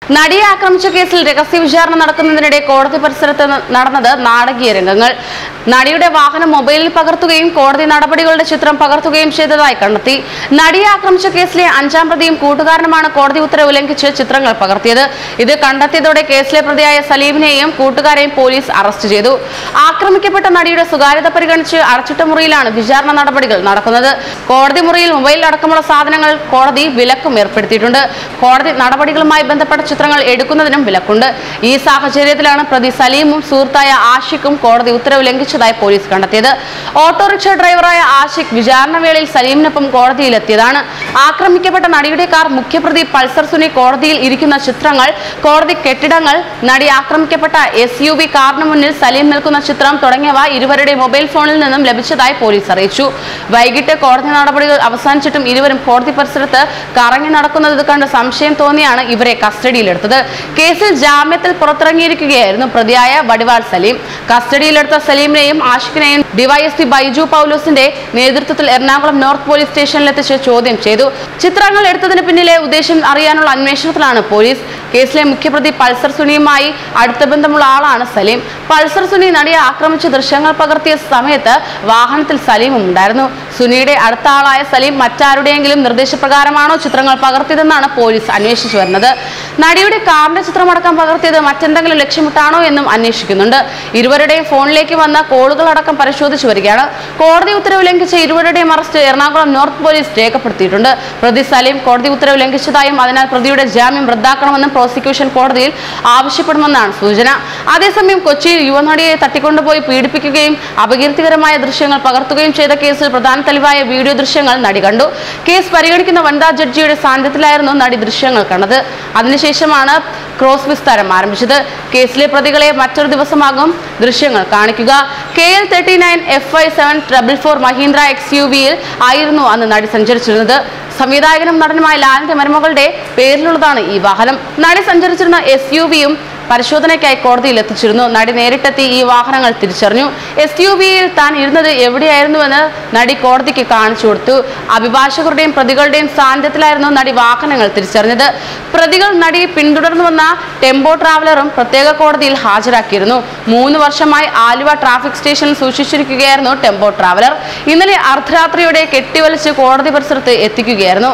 നടിയെ ആക്രമിച്ച കേസിൽ രഹസ്യ വിചാരണ നടക്കുന്നതിനിടെ കോടതി പരിസരത്ത് ന- നടന്നത് നാടകീയ രംഗങ്ങൾ നടിയുടെ വാഹനം മൊബൈലിൽ പകർത്തുകയും കോടതി നടപടികളുടെ ചിത്രം പകർത്തുകയും ചെയ്തതായി കണ്ടെത്തി നടിയെ ആക്രമിച്ച കേസിലെ അഞ്ചാം പ്രതിയും കൂട്ടുകാരനുമാണ് കോടതി ഉത്തരവ് ലംഘിച്ച് ചിത്രങ്ങൾ പകർത്തിയത് ഇത് കണ്ടെത്തിയതോടെ കേസിലെ പ്രതിയായ സലീമിനെയും കൂട്ടുകാരെയും പോലീസ് അറസ്റ്റ് ചെയ്തു ആക്രമിക്കപ്പെട്ട നടിയുടെ സ്വകാര്യത പരിഗണിച്ച് അടച്ചിട്ട മുറിയിലാണ് വിചാരണ നടപടികൾ നടക്കുന്നത് കോടതി മുറിയിൽ മൊബൈൽ അടക്കമുള്ള സാധനങ്ങൾ കോടതി വിലക്കും ഏർപ്പെടുത്തിയിട്ടുണ്ട് കോടതി നടപടികളുമായി ബന്ധപ്പെട്ട ചിത്രങ്ങൾ എടുക്കുന്നതിനും വിലക്കുണ്ട് ഈ സാഹചര്യത്തിലാണ് പ്രതി സലീമും സുഹൃത്തായ ആഷിഖും കോടതി ഉത്തരവ് ലംഘിച്ചതായി പോലീസ് കണ്ടെത്തിയത് ഓട്ടോറിക്ഷ ഡ്രൈവറായ ആഷിഖ് വിചാരണ വേളയിൽ സലീമിനൊപ്പം കോടതിയിലെത്തിയതാണ് ആക്രമിക്കപ്പെട്ട നടിയുടെ കാർ മുഖ്യപ്രതി പൾസർ സുനി കോടതിയിൽ ഇരിക്കുന്ന ചിത്രങ്ങൾ കോടതി കെട്ടിടങ്ങൾ നടി ആക്രമിക്കപ്പെട്ട എസ് യു വി കാറിന് മുന്നിൽ സലീം നിൽക്കുന്ന ചിത്രം തുടങ്ങിയവ ഇരുവരുടെ മൊബൈൽ ഫോണിൽ നിന്നും ലഭിച്ചതായി പോലീസ് അറിയിച്ചു വൈകിട്ട് കോടതി നടപടികൾ അവസാനിച്ചിട്ടും ഇരുവരും കോടതി പരിസരത്ത് കറങ്ങി നടക്കുന്നത് കണ്ട് സംശയം തോന്നിയാണ് ഇവരെ കസ്റ്റഡിയിലെടുത്തത് കേസിൽ ജാമ്യത്തിൽ പുറത്തിറങ്ങിയിരിക്കുകയായിരുന്നു പ്രതിയായ വടിവാൾ സലീം കസ്റ്റഡിയിലെടുത്ത സലീമിനെയും ആഷിഖിനെയും ഡിവൈഎസ്പി ബൈജു പൗലോസിന്റെ നേതൃത്വത്തിൽ എറണാകുളം നോർത്ത് പോലീസ് സ്റ്റേഷനിലെത്തിച്ച് ചോദ്യം ചെയ്തു ചിത്രങ്ങൾ എടുത്തതിന് പിന്നിലെ ഉദ്ദേശം അറിയാനുള്ള അന്വേഷണത്തിലാണ് പോലീസ് കേസിലെ മുഖ്യപ്രതി പൾസർ സുനിയുമായി അടുത്ത ബന്ധമുള്ള ആളാണ് സലീം പൾസർ സുനി നടിയെ ആക്രമിച്ച ദൃശ്യങ്ങൾ പകർത്തിയ സമയത്ത് വാഹനത്തിൽ സലീമും ഉണ്ടായിരുന്നു സുനിയുടെ അടുത്ത ആളായ സലീം മറ്റാരുടെയെങ്കിലും നിർദ്ദേശപ്രകാരമാണോ ചിത്രങ്ങൾ പകർത്തിയതെന്നാണ് പോലീസ് അന്വേഷിച്ചു വരുന്നത് നടിയുടെ കാറിന്റെ ചിത്രമടക്കം പകർത്തിയത് മറ്റെന്തെങ്കിലും ലക്ഷ്യമിട്ടാണോ എന്നും അന്വേഷിക്കുന്നുണ്ട് ഇരുവരുടെയും ഫോണിലേക്ക് വന്ന കോളുകളടക്കം പരിശോധിച്ചു വരികയാണ് കോടതി ഉത്തരവ് ലംഘിച്ച ഇരുവരുടെയും അറസ്റ്റ് എറണാകുളം നോർത്ത് പോലീസ് രേഖപ്പെടുത്തിയിട്ടുണ്ട് പ്രതി സലീം കോടതി ഉത്തരവ് ലംഘിച്ചതായും അതിനാൽ പ്രതിയുടെ ജാമ്യം റദ്ദാക്കണമെന്നും പ്രോസിക്യൂഷൻ കോടതിയിൽ ആവശ്യപ്പെടുമെന്നാണ് സൂചന അതേസമയം കൊച്ചിയിൽ യുവനടിയെ തട്ടിക്കൊണ്ടുപോയി പീഡിപ്പിക്കുകയും അപകീർത്തികരമായ ദൃശ്യങ്ങൾ പകർത്തുകയും ചെയ്ത കേസിൽ പ്രധാന തെളിവായ വീഡിയോ ദൃശ്യങ്ങൾ നടി കണ്ടു കേസ് പരിഗണിക്കുന്ന വനിതാ ജഡ്ജിയുടെ സാന്നിധ്യത്തിലായിരുന്നു നടി ദൃശ്യങ്ങൾ കണ്ടത് അതിനുശേഷമാണ് ക്രോസ് വിസ്താരം ആരംഭിച്ചത് കേസിലെ പ്രതികളെ മറ്റൊരു ദിവസമാകും ദൃശ്യങ്ങൾ കാണിക്കുക K L thirty nine F I seven triple four Mahindra X U വിയിൽ ആയിരുന്നു അന്ന് നടി സഞ്ചരിച്ചിരുന്നത് സംവിധായകനും നടനുമായ ലാലിന്റെ മരുമകളുടെ പേരിലുള്ളതാണ് ഈ വാഹനം നടി സഞ്ചരിച്ചിരുന്ന എസ് യു വിയും പരിശോധനയ്ക്കായി കോടതിയിൽ എത്തിച്ചിരുന്നു നടി നേരിട്ടെത്തി ഈ വാഹനങ്ങൾ തിരിച്ചറിഞ്ഞു എസ് യു വിയിൽ താൻ ഇരുന്നത് എവിടെയായിരുന്നുവെന്ന് നടി കോടതിക്ക് കാണിച്ചു കൊടുത്തു അഭിഭാഷകരുടെയും പ്രതികളുടെയും സാന്നിധ്യത്തിലായിരുന്നു നടി വാഹനങ്ങൾ തിരിച്ചറിഞ്ഞത് പ്രതികൾ നടിയെ പിന്തുടർന്നു വന്ന ടെമ്പോ ട്രാവലറും പ്രത്യേക കോടതിയിൽ ഹാജരാക്കിയിരുന്നു മൂന്ന് വർഷമായി ആലുവ ട്രാഫിക് സ്റ്റേഷനിൽ സൂക്ഷിച്ചിരിക്കുകയായിരുന്നു ടെമ്പോ ട്രാവലർ ഇന്നലെ അർദ്ധരാത്രിയോടെ കെട്ടിവലിച്ച് കോടതി പരിസരത്ത് എത്തിക്കുകയായിരുന്നു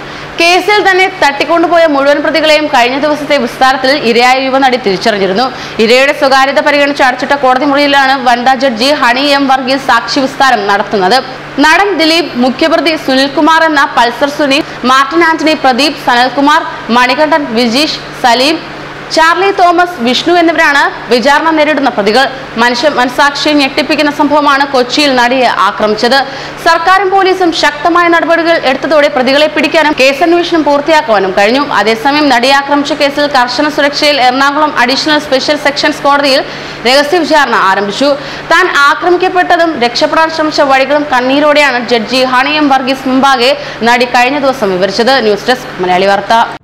കേസിൽ തന്നെ തട്ടിക്കൊണ്ടുപോയ മുഴുവൻ പ്രതികളെയും കഴിഞ്ഞ ദിവസത്തെ വിസ്താരത്തിൽ ഇരയായ യുവനടി തിരിച്ചറിഞ്ഞിരുന്നു ഇരയുടെ സ്വകാര്യത പരിഗണിച്ച് അടച്ചിട്ട കോടതി മുറിയിലാണ് വനിതാ ജഡ്ജി ഹണി എം വർഗീസ് സാക്ഷി വിസ്താരം നടത്തുന്നത് നടൻ ദിലീപ് മുഖ്യപ്രതി സുനിൽകുമാർ എന്ന പൾസർ സുനി മാർട്ടിൻ ആന്റണി പ്രദീപ് സനൽകുമാർ മണികണ്ഠൻ വിജീഷ് സലീം ചാർലി തോമസ് വിഷ്ണു എന്നിവരാണ് വിചാരണ നേരിടുന്ന പ്രതികൾ മനുഷ്യ മനസാക്ഷിയെ ഞെട്ടിപ്പിക്കുന്ന സംഭവമാണ് കൊച്ചിയിൽ നടിയെ ആക്രമിച്ചത് സർക്കാരും പോലീസും ശക്തമായ നടപടികൾ എടുത്തതോടെ പ്രതികളെ പിടിക്കാനും കേസന്വേഷണം പൂർത്തിയാക്കുവാനും കഴിഞ്ഞു അതേസമയം നടിയെ ആക്രമിച്ച കേസിൽ കർശന സുരക്ഷയിൽ എറണാകുളം അഡീഷണൽ സ്പെഷ്യൽ സെക്ഷൻസ് കോടതിയിൽ രഹസ്യ വിചാരണ ആരംഭിച്ചു താൻ ആക്രമിക്കപ്പെട്ടതും രക്ഷപ്പെടാൻ ശ്രമിച്ച വഴികളും കണ്ണീരോടെയാണ് ജഡ്ജി ഹണി എം വർഗീസ് മുമ്പാകെ നടി കഴിഞ്ഞ ദിവസം വിവരിച്ചത് ന്യൂസ് ഡെസ്ക് മലയാളി വാർത്ത